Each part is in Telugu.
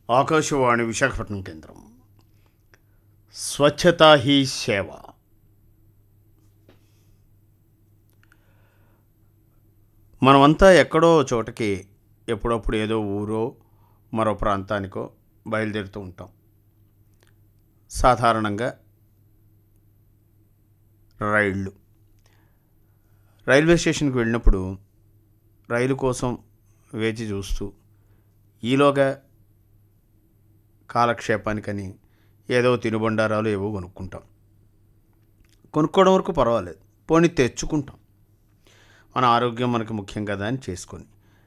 ఆకాశవాణి విశాఖపట్నం కేంద్రం స్వచ్ఛతా హీ సేవ మనమంతా ఎక్కడో చోటకి ఎప్పుడప్పుడు ఏదో ఊరో మరో ప్రాంతానికో బయలుదేరుతూ ఉంటాం సాధారణంగా రైళ్ళు రైల్వే స్టేషన్కి వెళ్ళినప్పుడు రైలు కోసం వేచి చూస్తూ ఈలోగా కాలక్షేపానికని ఏదో తినుబండారాలు ఏవో కొనుక్కుంటాం కొనుక్కోవడం వరకు పర్వాలేదు పోనీ తెచ్చుకుంటాం మన ఆరోగ్యం మనకు ముఖ్యం కదా అని చేసుకొని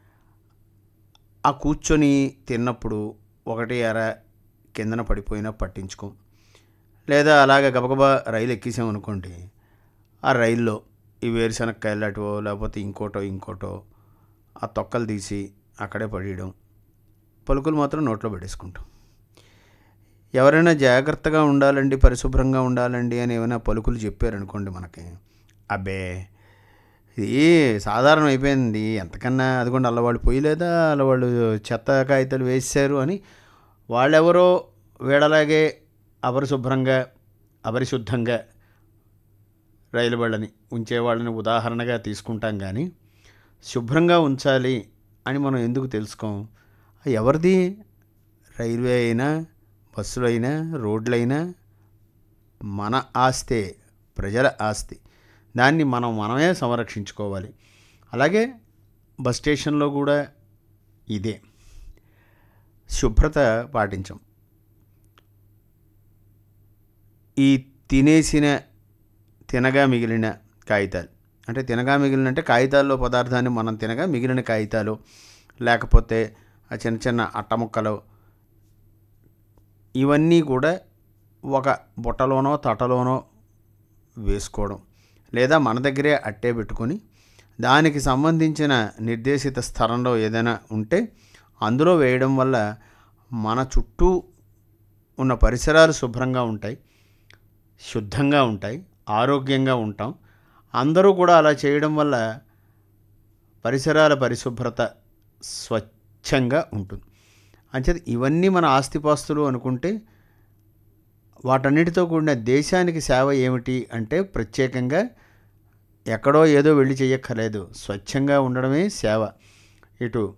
ఆ కూర్చొని తిన్నప్పుడు ఒకటి అర కిందన పడిపోయినా పట్టించుకోం లేదా అలాగ గబగబా రైలు ఎక్కేసామనుకోండి ఆ రైల్లో ఈ వేరుశనక్కాయలు అటువో లేకపోతే ఇంకోటో ఇంకోటో ఆ తొక్కలు తీసి అక్కడే పడేయడం పలుకులు మాత్రం నోట్లో పెట్టేసుకుంటాం ఎవరైనా జాగ్రత్తగా ఉండాలండి పరిశుభ్రంగా ఉండాలండి అని ఏమైనా పలుకులు చెప్పారనుకోండి మనకి అబ్బే ఇది సాధారణం అయిపోయింది ఎంతకన్నా అదిగోండి అల్లవాళ్ళు పోయలేదా అల్లవాళ్ళు చెత్త కాగితాలు వేసారు అని వాళ్ళెవరో వీడలాగే అపరిశుభ్రంగా అపరిశుద్ధంగా రైలు బళ్ళని ఉంచే వాళ్ళని ఉదాహరణగా తీసుకుంటాం కానీ శుభ్రంగా ఉంచాలి అని మనం ఎందుకు తెలుసుకోం ఎవరిది రైల్వే అయినా బస్సులు అయినా రోడ్లైనా మన ఆస్తే ప్రజల ఆస్తి దాన్ని మనం మనమే సంరక్షించుకోవాలి అలాగే బస్ స్టేషన్లో కూడా ఇదే శుభ్రత పాటించం ఈ తినేసిన తినగా మిగిలిన కాగితాలు అంటే తినగా మిగిలిన అంటే కాగితాల్లో పదార్థాన్ని మనం తినగా మిగిలిన కాగితాలు లేకపోతే ఆ చిన్న చిన్న అట్టముక్కలు ఇవన్నీ కూడా ఒక బుట్టలోనో తట్టలోనో వేసుకోవడం లేదా మన దగ్గరే అట్టే పెట్టుకొని దానికి సంబంధించిన నిర్దేశిత స్థలంలో ఏదైనా ఉంటే అందులో వేయడం వల్ల మన చుట్టూ ఉన్న పరిసరాలు శుభ్రంగా ఉంటాయి శుద్ధంగా ఉంటాయి ఆరోగ్యంగా ఉంటాం అందరూ కూడా అలా చేయడం వల్ల పరిసరాల పరిశుభ్రత స్వచ్ఛంగా ఉంటుంది అంచేత ఇవన్నీ మన ఆస్తిపాస్తులు అనుకుంటే వాటన్నిటితో కూడిన దేశానికి సేవ ఏమిటి అంటే ప్రత్యేకంగా ఎక్కడో ఏదో వెళ్ళి చెయ్యక్కర్లేదు స్వచ్ఛంగా ఉండడమే సేవ ఇటు